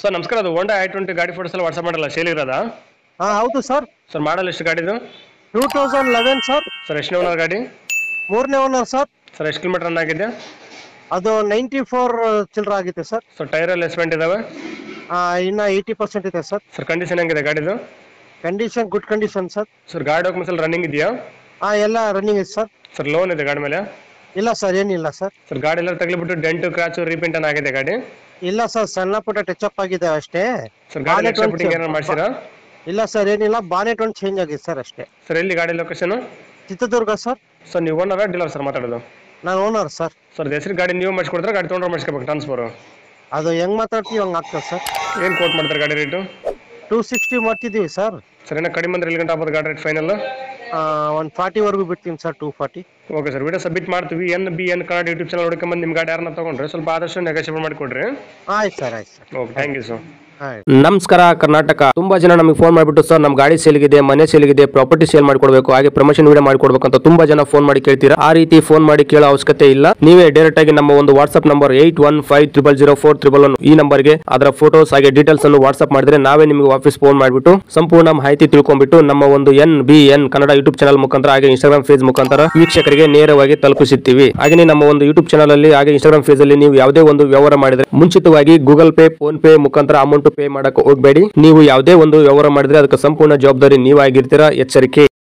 sir ನಮಸ್ಕಾರ ಅದು Honda I twenty ಗಾಡಿ ಫೋಟೋಸ್ ಎಲ್ಲ ವಾಟ್ಸಪ್ ಮಾಡಲ್ಲ ಸೇಲ್ ಇರೋದಾ ಹಾಂ ಹೌದು ಸರ್ ಸರ್ ಮಾಡಲ್ ಎಷ್ಟು ಗಾಡಿದು two thousand eleven sir sir ಎಷ್ಟು ಓನರ್ ಗಾಡಿ ಮೂರನೇ ಓನರ್ ಸರ್ ಸರ್ ಎಷ್ಟು ಕಿಲೋಮೀಟರ್ ರನ್ ಆಗಿದೆ ಅದು ನೈಂಟಿ ಫೋರ್ ಚಿಲ್ಲರ ಆಗಿದೆ ಸರ್ ಸರ್ ಟೈರ್ ಎಲ್ಲ ಎಸ್ಪೆಂಟ್ ಇದಾವೆ ಇನ್ನು ಏಯ್ಟಿ ಪರ್ಸೆಂಟ್ ಇದೆ ಸರ್ ಸರ್ ಕಂಡೀಷನ್ ಹೆಂಗಿದೆ ಗಾಡಿದು condition good condition sir sir ಗಾಡಿ ಡಾಕ್ಯುಮೆಂಟ್ಸ್ ಎಲ್ಲ ರನ್ನಿಂಗ್ ಇದೆಯಾ ಹಾಂ ಎಲ್ಲ ರನ್ನಿಂಗ್ ಇದೆ ಸರ್ ಸರ್ ಲೋನ್ ಇದೆ ಗಾಡಿ ಮೇಲೆ ಇಲ್ಲ ಸರ್ ಏನಿಲ್ಲ ಸರ್ ಸರ್ ಗಾಡಿ ಎಲ್ಲ ತಗಲಿಬಿಟ್ಟು ಡೆಂಟು ಕ್ರಾಚು ರೀಪೇಂಟ್ ಅನ್ನ ಆಗಿದೆ ಗಾಡಿ ಇಲ್ಲ ಸರ್ ಸಣ್ಣ ಪುಟ್ಟ ಟಚ್ ಅಪ್ ಆಗಿದೆ ಅಷ್ಟೇ ಸರ್ ಗಾಡಿ Bonnet ಎಕ್ಸ್ಟ್ರಾ ಒಂದು ಫಿಟ್ಟಿಂಗ್ ಏನಾರು ಮಾಡ್ಸಿರಾ ಇಲ್ಲ ಸರ್ ಏನಿಲ್ಲ ಬಾನೆಟ್ ಒಂದು ಚೇಂಜ್ ಆಗಿದೆ ಸರ್ ಅಷ್ಟೇ ಸರ್ ಎಲ್ಲಿ ಗಾಡಿ ಲೊಕೇಶನ್ ಚಿತ್ರದುರ್ಗ ಸರ್ ಸರ್ ನೀವು ಓನರ ಡೀಲರ್ ಸರ್ ಮಾತಾಡೋದು ನಾನು ಓನರ್ ಸರ್ ಸರ್ ಹೆಸರು ಗಾಡಿ ನೀವು ಮಾಡಿಸ್ಕೊಡ್ತಾರೆ ಗಾಡಿ ತೊಗೊಂಡ್ರೆ ಮಾಡಿಸ್ಕೋಬೇಕು ಟ್ರಾನ್ಸ್ಫರು ಅದು ಹೆಂಗ್ ಮಾತಾಡ್ತೀವಿ ಹಂಗೆ ಆಗ್ತದೆ ಸರ್ ಏನು ಕೋಟ್ ಮಾಡ್ತಾರೆ ಗಾಡಿ ರೇಟು ಟೂ ಸಿಕ್ಸ್ಟಿ ಮಾಡ್ತಿದ್ದೀವಿ ಸರ್ ಸರ್ ಏನೋ ಕಡಿಮೆ ಅಂದ್ರೆ ಎಲ್ಲಿ ಗಂಟೆ ಆಗ್ಬೋದು ಗಾಡಿ ರೇಟ್ ಫೈನಲ್ ಒಂದು ಫಾರ್ಟಿವರೆಗೂ ಬಿಡ್ತೀನಿ sir two forty okay sir video submit ಮಾಡ್ತೀವಿ N B N Kannada YouTube channel ಹುಡ್ಕೊಂಬಂದು ನಿಮ್ಮ ಗಾಡಿ ಯಾರನ್ನ ತೊಗೊಂಡ್ರೆ ಸ್ವಲ್ಪ ಆದಷ್ಟು ನೆಗೋಷಿಯೇಟ್ ಮಾಡಿಕೊಡ್ರಿ ಆಯ್ತು ಸರ್ ಆಯ್ತು sir okay thank you sir ಆಯ್ತು ನಮಸ್ಕಾರ ಕರ್ನಾಟಕ ತುಂಬಾ ಜನ ನಮಗೆ ಫೋನ್ ಮಾಡಿಬಿಟ್ಟು ಸರ್ ನಮ್ಮ ಗಾಡಿ ಸೇಲ್ಗಿದೆ ಮನೆ ಸೇಲ್ಗಿದೆ ಪ್ರಾಪರ್ಟಿ ಸೇಲ್ ಮಾಡ್ಕೊಡ್ಬೇಕು ಹಾಗೆ ಪ್ರಮೋಷನ್ ವಿಡಿಯೋ ಮಾಡ್ಕೊಡ್ಬೇಕು ಅಂತ ತುಂಬಾ ಜನ ಫೋನ್ ಮಾಡಿ ಕೇಳ್ತೀರಾ ಆ ರೀತಿ ಫೋನ್ ಮಾಡಿ ಕೇಳೋ ಅವಶ್ಯಕತೆ ಇಲ್ಲ ನೀವೇ ಡೈರೆಕ್ಟ್ ಆಗಿ ನಮ್ಮ ಒಂದು WhatsApp number eight one five triple zero four triple one ಈ ನಂಬರ್ಗೆ ಅದರ ಫೋಟೋಸ್ ಹಾಗೆ ಡೀಟೇಲ್ಸ್ ಅನ್ನು ವಾಟ್ಸ್ಆಪ್ ಮಾಡಿದ್ರೆ ನಾವೇ ನಿಮಗೆ ವಾಪಸ್ ಫೋನ್ ಮಾಡಿಬಿಟ್ಟು ಸಂಪೂರ್ಣ ಮಾಹಿತಿ ತಿಳ್ಕೊಂಡ್ಬಿಟ್ಟು ನಮ್ಮ ಒಂದು N B N Kannada YouTube channel ಮುಖಾಂತರ ಹಾಗೆ ಇನ್ಸ್ಟಾಗ್ರಾಮ್ ಫೇಸ್ ಮುಖಾಂತರ ವೀಕ್ಷಕರಿಗೆ ನೇರವಾಗಿ ತಲುಪಿಸುತ್ತೀವಿ ಹಾಗೆ ನಮ್ಮ ಒಂದು ಯೂಟ್ಯೂಬ್ ಚಾನಲ್ ಅಲ್ಲಿ ಹಾಗೆ ಇನ್ಸ್ಟಾಗ್ರಾಮ್ ಫೇಸ್ ಅಲ್ಲಿ ನೀವು ಯಾವುದೇ ಒಂದು ವ್ಯವಹಾರ ಮಾಡಿದ್ರೆ ಮುಂಚಿತವಾಗಿ ಗೂಗಲ್ ಪೇ ಫೋನ್ ಪೇ ಮುಖಾಂತರ ಅಮೌಂಟ್ ಪೇ ಮಾಡಕ್ಕೆ ಹೋಗಬೇಡಿ ನೀವು ಯಾವುದೇ ಒಂದು ವ್ಯವಹಾರ ಮಾಡಿದ್ರೆ ಅದಕ್ಕೆ ಸಂಪೂರ್ಣ ಜವಾಬ್ದಾರಿ ನೀವಾಗಿರ್ತೀರಾ ಎಚ್ಚರಿಕೆ